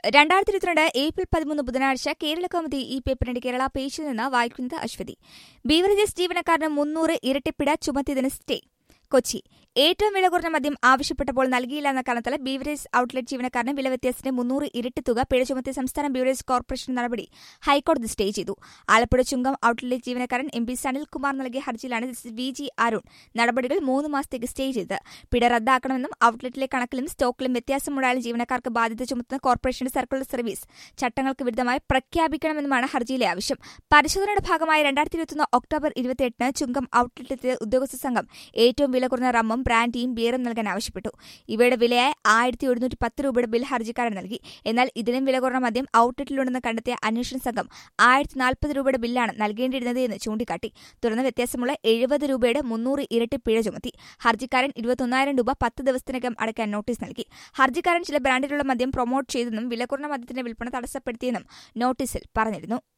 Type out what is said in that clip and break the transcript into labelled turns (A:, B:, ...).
A: രണ്ടായിരത്തി ഇരുപത്തിരണ്ട് ഏപ്രിൽ പതിമൂന്ന് ബുധനാഴ്ച കേരള കൗമുദി ഈ പേപ്പറിന്റെ കേരള പേജിൽ നിന്ന് വായിക്കുന്നത് അശ്വതി ബീവറേജസ് ജീവനക്കാരന് മുന്നൂറ് ഇരട്ടിപ്പിഴ ചുമത്തിയതിന് സ്റ്റേ കൊച്ചി ഏറ്റവും വില കുറഞ്ഞ മദ്യം ആവശ്യപ്പെട്ടപ്പോൾ നൽകിയില്ല എന്ന കാരണത്താൽ ബീവറേജ് ഔട്ട്ലെറ്റ് ജീവനക്കാരന് വില വ്യത്യാസത്തിന് മുന്നൂറ് ഇരട്ടി തുക പിഴ ചുമത്തിയ സംസ്ഥാന ബീവറേജ് കോർപ്പറേഷൻ നടപടി ഹൈക്കോടതി സ്റ്റേ ചെയ്തു ആലപ്പുഴ ചുങ്കം ഔട്ട്ലെറ്റ് ജീവനക്കാരൻ എം പി സനിൽകുമാർ നൽകിയ ഹർജിയിലാണ് ജസ്റ്റിസ് വി ജി അരുൺ നടപടികൾ മൂന്ന് മാസത്തേക്ക് സ്റ്റേ ചെയ്തത് പിഴ റദ്ദാക്കണമെന്നും ഔട്ട്ലെറ്റിലെ കണക്കിലും സ്റ്റോക്കിലും വ്യത്യാസമുണ്ടായാലും ജീവനക്കാർക്ക് ബാധ്യത ചുമത്തുന്ന കോർപ്പറേഷന്റെ സർക്കുലർ സർവീസ് ചട്ടങ്ങൾക്ക് വിരുദ്ധമായി പ്രഖ്യാപിക്കണമെന്നുമാണ് ഹർജിയിലെ ആവശ്യം പരിശോധനയുടെ ഭാഗമായി രണ്ടായിരത്തി ഇരുപത്തൊന്ന് ഒക്ടോബർ ഇരുപത്തിയെട്ടിന് ചുങ്കം ഔട്ട്ലെറ്റിലെ ഉദ്യോഗസ്ഥ സംഘം ഏറ്റവും വില കുറഞ്ഞ റമ്മും ബ്രാൻഡിയും ബിയറും നൽകാൻ ആവശ്യപ്പെട്ടു ഇവയുടെ വിലയായ ആയിരത്തി ഒരുന്നൂറ്റി പത്ത് രൂപയുടെ ബിൽ ഹർജിക്കാരൻ നൽകി എന്നാൽ ഇതിനും വില കുറഞ്ഞ മദ്യം ഔട്ട്ലെറ്റിലുണ്ടെന്ന് കണ്ടെത്തിയ അന്വേഷണ സംഘം ആയിരത്തി നാൽപ്പത് രൂപയുടെ ബില്ലാണ് നൽകേണ്ടിയിരുന്നത് എന്ന് ചൂണ്ടിക്കാട്ടി തുടർന്ന് വ്യത്യാസമുള്ള എഴുപത് രൂപയുടെ മുന്നൂറ് ഇരട്ടി പിഴ ചുമത്തി ഹർജിക്കാരൻ ഇരുപത്തൊന്നായിരം രൂപ പത്ത് ദിവസത്തിനകം അടയ്ക്കാൻ നോട്ടീസ് നൽകി ഹർജിക്കാരൻ ചില ബ്രാൻഡിലുള്ള മദ്യം പ്രൊമോട്ട് ചെയ്തെന്നും വില കുറഞ്ഞ മദ്യത്തിന്റെ വിൽപ്പന തടസ്സപ്പെടുത്തിയെന്നും നോട്ടീസിൽ പറഞ്ഞിരുന്നു